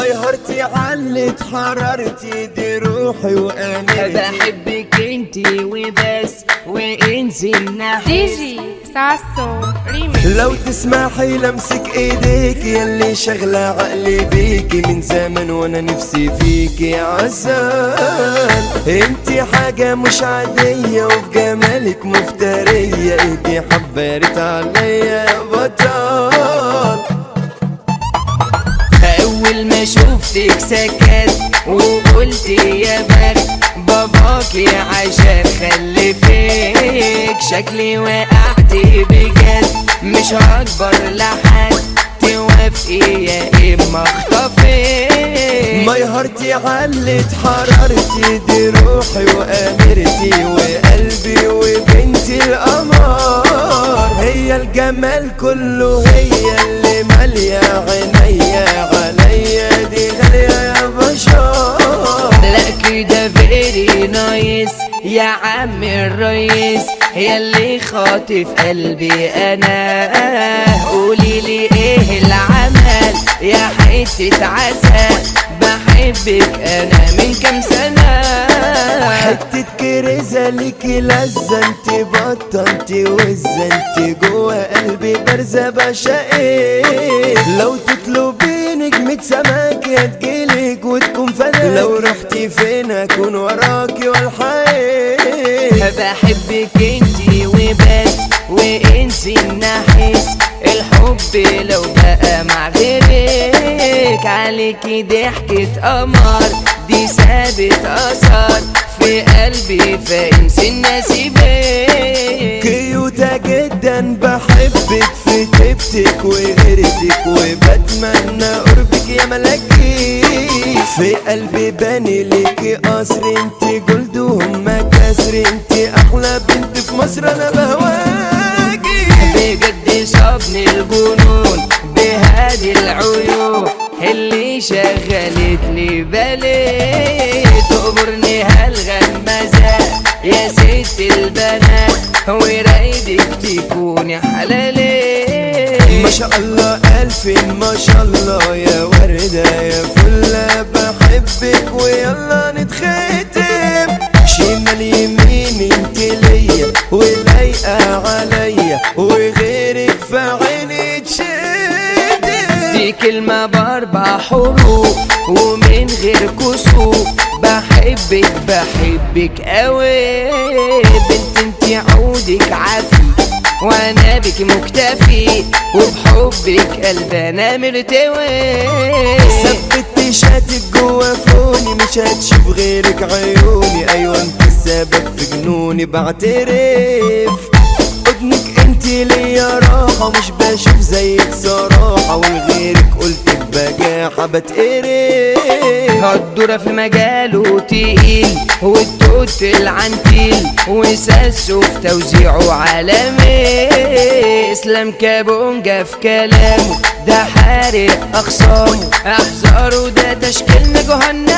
ميهرتي علت حرارتي دي روحي وامرتي بحبك انتي وبس وانسي النحس دي جي ساسو ريميكس لو تسمحي لمسك ايديك يلي شغلة عقلي بيكي من زمن وانا نفسي فيكي يا عسل انتي حاجة مش عادية وفي جمالك مفترية ايدي حبرت عليا يا بطل اول ما شفتك سكت وقلت يا برد باباكي عشان خلفك شكلي وقعت بجد مش هكبر لحد توافقي يا اما اخطفك ميهرتي علت حرارتي دي روحي وامرتي وقلبي وبنتي القمر هي الجمال كله هي اللي مالية عينيا عليا دي غالية يا بشر لا كده فيري نايس يا عم الريس ياللي خاطف قلبي انا قولي لي ايه العمل يا حتة عسل بحبك انا من كام سنة حتة كريزة ليكي لذة انت بطة انت وزة انت جوا قلبي بارزة بعشقك لو تطلبي نجمة سماك يا تجيلك وتكون فداك لو رحتي فين اكون وراكي والحقيقة بحبك انتي وبس وانسي النحس الحب لو بقى مع غيرك عليكي ضحكة قمر دي سابت اثر في قلبي فانسي النسيبك كيوتة جدا بحبك في طيبتك وغيرتك وبتمنى قربك يا ملاكي في قلبي باني ليكي قصر انت جلد وهم كسر انت احلى بنت في مصر انا بهواكي بجد صابني الجنون بهذه العيون اللي شغلت لي بالي تأمرني هالغمازة يا ست البنات ورايدك تكوني حلالي ما شاء الله ألف ما شاء الله يا وردة يا فلة بحبك ويلا نتختم شمال يمين انت ليا ولايقة عليا وغيرك في عيني تشدم دي كلمة بأربع حروف ومن غير كسوف بحبك بحبك قوي بنت انتي عودك عافي وانا بك مكتفي وبحبك قلب انا مرتوي ثبت شاتك جوا فوني مش هتشوف غيرك عيوني ايوه انت السبب في جنوني بعترف حضنك انت ليا راحة مش بشوف زيك صراحة ولغيرك قلت بجاحة بتقرف هالدورة في مجاله تقيل والتوت العنتيل وساسه في توزيعه عالمي اسلام كابونجا في كلامه ده حارق اخصامه احذره ده تشكيلنا جهنم